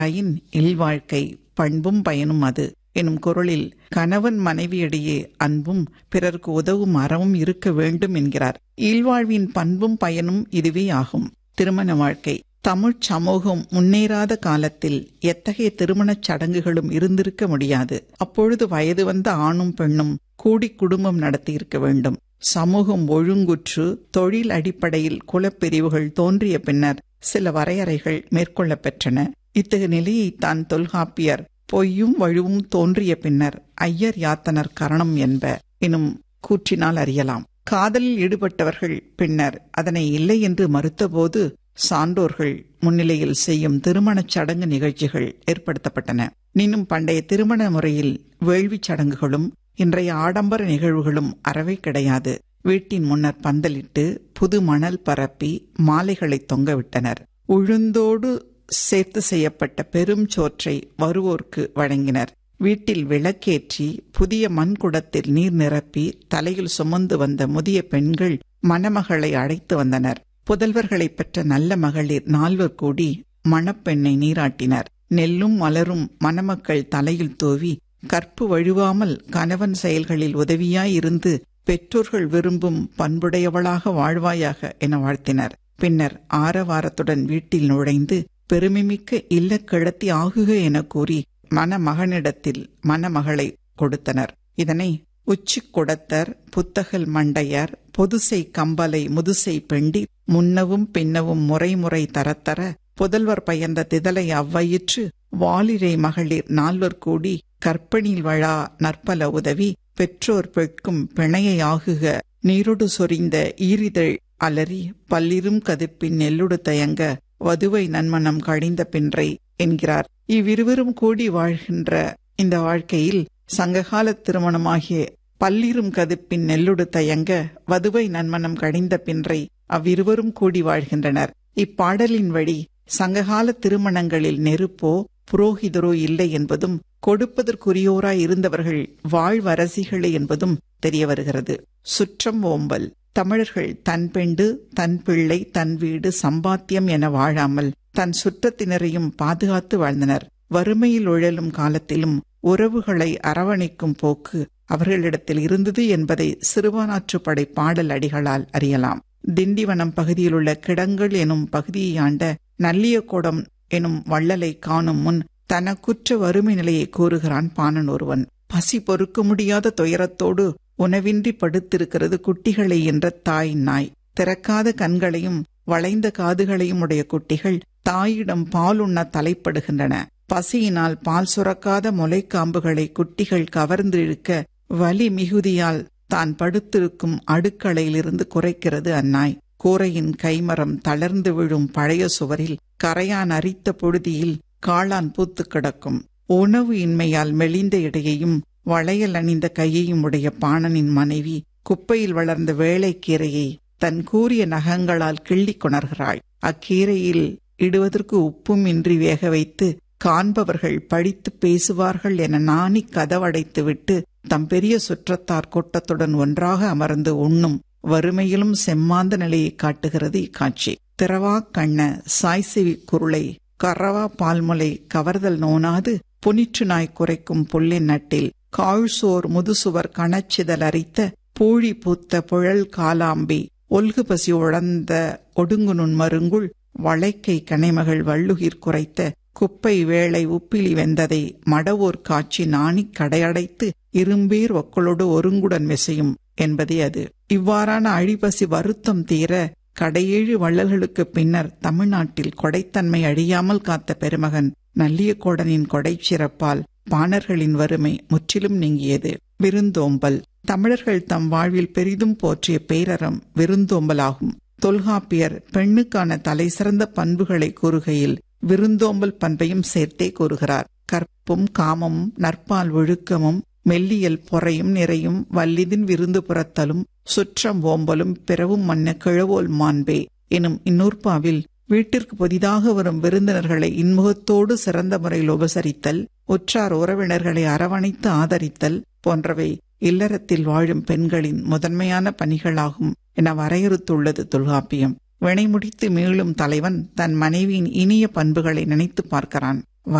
ஆயின் இல்வாழ்க்கை பண்பும் பயனும் அது எனும் குரலில் கணவன் மனைவியிடையே அன்பும் பிறர்க்கு உதவும் அறமும் இருக்க வேண்டும் என்கிறார் இல்வாழ்வின் பண்பும் பயனும் இதுவே ஆகும் திருமண வாழ்க்கை தமிழ்ச் சமூகம் முன்னேறாத காலத்தில் எத்தகைய திருமணச் சடங்குகளும் இருந்திருக்க முடியாது அப்பொழுது வயது வந்த ஆணும் பெண்ணும் கூடி குடும்பம் நடத்தியிருக்க வேண்டும் சமூகம் ஒழுங்குற்று தொழில் அடிப்படையில் குலப்பிரிவுகள் தோன்றிய பின்னர் சில வரையறைகள் மேற்கொள்ளப் பெற்றன இத்தகைய நிலையை தான் தொல்காப்பியர் பொய்யும் வழுவும் தோன்றிய பின்னர் ஐயர் யாத்தனர் கரணம் என்ப எனும் கூற்றினால் அறியலாம் காதலில் ஈடுபட்டவர்கள் பின்னர் அதனை இல்லை என்று மறுத்தபோது சான்றோர்கள் முன்னிலையில் செய்யும் திருமணச் சடங்கு நிகழ்ச்சிகள் ஏற்படுத்தப்பட்டன நினும் பண்டைய திருமண முறையில் வேள்விச் சடங்குகளும் இன்றைய ஆடம்பர நிகழ்வுகளும் அறவே கிடையாது வீட்டின் முன்னர் பந்தலிட்டு புது மணல் பரப்பி மாலைகளை தொங்கவிட்டனர் உழுந்தோடு சேர்த்து செய்யப்பட்ட பெரும் சோற்றை வருவோர்க்கு வழங்கினர் வீட்டில் விளக்கேற்றி புதிய மண்குடத்தில் நீர் நிரப்பி தலையில் சுமந்து வந்த முதிய பெண்கள் மணமகளை அழைத்து வந்தனர் புதல்வர்களை பெற்ற நல்ல மகளிர் நால்வர் கூடி மணப்பெண்ணை நீராட்டினர் நெல்லும் மலரும் மணமக்கள் தலையில் தூவி கற்பு வழுவாமல் கணவன் செயல்களில் உதவியாயிருந்து பெற்றோர்கள் விரும்பும் பண்புடையவளாக வாழ்வாயாக என வாழ்த்தினர் பின்னர் ஆரவாரத்துடன் வீட்டில் நுழைந்து பெருமைமிக்க இல்லக்கிழத்தி ஆகுக என கூறி மணமகனிடத்தில் மணமகளை கொடுத்தனர் இதனை உச்சி குடத்தர் புத்தகல் மண்டையர் பொதுசை கம்பலை முதுசை பெண்டி முன்னவும் பின்னவும் முறைமுறை தரத்தர புதல்வர் பயந்த திதலை அவ்வயிற்று வாலிரை மகளிர் நால்வர் கூடி கற்பனில் வழா நற்பல உதவி பெற்றோர் பெட்கும் பிணையை ஆகுக நீருடு சொரிந்த ஈரிதழ் அலறி பல்லிரும் கதிப்பின் நெல்லுடு தயங்க வதுவை நன்மனம் கழிந்த பின்றை என்கிறார் இவ்விருவரும் கூடி வாழ்கின்ற இந்த வாழ்க்கையில் சங்ககால திருமணமாகிய பல்லிரும் கதுப்பின் நெல்லுடு தயங்க வதுவை நன்மனம் கழிந்த பின்றை அவ்விருவரும் கூடி வாழ்கின்றனர் இப்பாடலின் வழி சங்ககால திருமணங்களில் நெருப்போ புரோகிதரோ இல்லை என்பதும் கொடுப்பதற்குரியோராய் இருந்தவர்கள் வாழ்வரசிகளே என்பதும் தெரிய வருகிறது சுற்றம் ஓம்பல் தமிழர்கள் தன் பெண்டு தன் பிள்ளை தன் வீடு சம்பாத்தியம் என வாழாமல் தன் சுற்றத்தினரையும் பாதுகாத்து வாழ்ந்தனர் வறுமையில் உழலும் காலத்திலும் உறவுகளை அரவணைக்கும் போக்கு அவர்களிடத்தில் இருந்தது என்பதை சிறுபானாற்றுப்படை பாடல் அடிகளால் அறியலாம் திண்டிவனம் பகுதியில் உள்ள கிடங்கள் எனும் பகுதியை ஆண்ட நல்லியகோடம் எனும் வள்ளலை காணும் முன் தனக்குற்ற வறுமை நிலையை கூறுகிறான் பாணன் ஒருவன் பசி பொறுக்க முடியாத துயரத்தோடு உணவின்றி படுத்திருக்கிறது குட்டிகளை என்ற தாய் நாய் திறக்காத கண்களையும் வளைந்த காதுகளையும் உடைய குட்டிகள் தாயிடம் பால் உண்ண தலைப்படுகின்றன பசியினால் பால் சுரக்காத முளைக்காம்புகளை குட்டிகள் கவர்ந்திழுக்க வலி மிகுதியால் தான் படுத்திருக்கும் அடுக்களையிலிருந்து குறைக்கிறது அந்நாய் கூரையின் கைமரம் தளர்ந்து விழும் பழைய சுவரில் கரையான் அரித்த பொழுதியில் காளான் பூத்து கிடக்கும் உணவு இன்மையால் மெலிந்த இடையையும் வளையல் அணிந்த கையையும் உடைய பாணனின் மனைவி குப்பையில் வளர்ந்த வேளைக்கீரையை தன் கூறிய நகங்களால் கிள்ளி கொணர்கிறாள் அக்கீரையில் இடுவதற்கு உப்பும் இன்றி வேக வைத்து காண்பவர்கள் படித்து பேசுவார்கள் என நாணி கதவடைத்துவிட்டு தம் பெரிய சுற்றத்தார் கூட்டத்துடன் ஒன்றாக அமர்ந்து உண்ணும் வறுமையிலும் செம்மாந்த நிலையை காட்டுகிறது இக்காட்சி திறவா கண்ண சாய்சிவி குருளை கறவா பால்முலை கவர்தல் நோனாது புனிற்று நாய் குறைக்கும் புல்லின் நட்டில் காழ்சோர் முதுசுவர் கணச்சிதல் அரித்த பூழி பூத்த புழல் காலாம்பி ஒல்கு பசி உழந்த ஒடுங்கு நுண்மருங்குள் வளைக்கை கனைமகள் வள்ளுகிர் குறைத்த குப்பை வேளை உப்பிலி வெந்ததை மடவோர் காட்சி நாணி கடையடைத்து இரும்பேர் ஒக்களோடு ஒருங்குடன் மெசையும் என்பதே அது இவ்வாறான அழிபசி வருத்தம் தீர கடையேழு வள்ளல்களுக்கு பின்னர் தமிழ்நாட்டில் கொடைத்தன்மை அழியாமல் காத்த பெருமகன் நல்லியக்கோடனின் கொடை சிறப்பால் பாணர்களின் வறுமை முற்றிலும் நீங்கியது விருந்தோம்பல் தமிழர்கள் தம் வாழ்வில் பெரிதும் போற்றிய பேரறம் விருந்தோம்பலாகும் தொல்காப்பியர் பெண்ணுக்கான தலை சிறந்த பண்புகளை கூறுகையில் விருந்தோம்பல் பண்பையும் சேர்த்தே கூறுகிறார் கற்பும் காமமும் நற்பால் ஒழுக்கமும் மெல்லியல் பொறையும் நிறையும் வல்லிதின் விருந்து புறத்தலும் சுற்றம் ஓம்பலும் பிறவும் மன்ன கிழவோல் மாண்பே எனும் இந்நூற்பாவில் வீட்டிற்கு புதிதாக வரும் விருந்தினர்களை இன்முகத்தோடு சிறந்த முறையில் உபசரித்தல் உற்றார் உறவினர்களை அரவணைத்து ஆதரித்தல் போன்றவை இல்லறத்தில் வாழும் பெண்களின் முதன்மையான பணிகளாகும் என வரையறுத்துள்ளது தொல்காப்பியம் வினை முடித்து மீளும் தலைவன் தன் மனைவியின் இனிய பண்புகளை நினைத்து பார்க்கிறான்